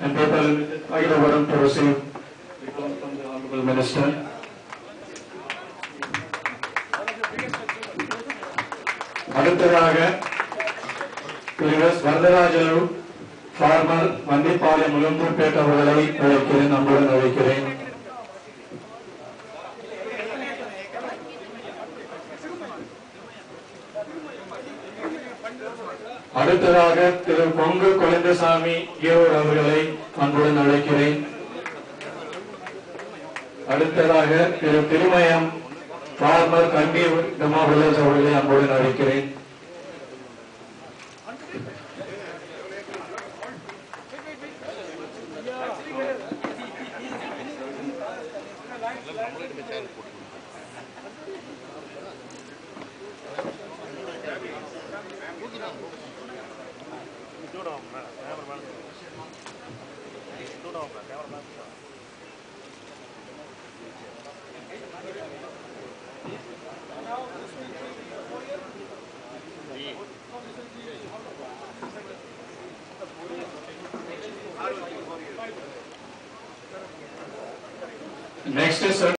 and paper limited Ayuravaram to receive diploma from the Honorable Minister. அடுத்ததாக Thiru S Varadharajalu farmer Vandipalayam Ulundurpet அவர்களை அழைக்கிறேன் அன்புடன் அழைக்கிறேன் அடுத்ததாக திரு பொங்கு குழந்தைசாமி ஈரோடு அவர்களை அன்புடன் அழைக்கிறேன் அடுத்ததாக Thiru Thirumayam farmer Kandi demo village அவர்களை அன்புடன் அழைக்கிறேன் Next is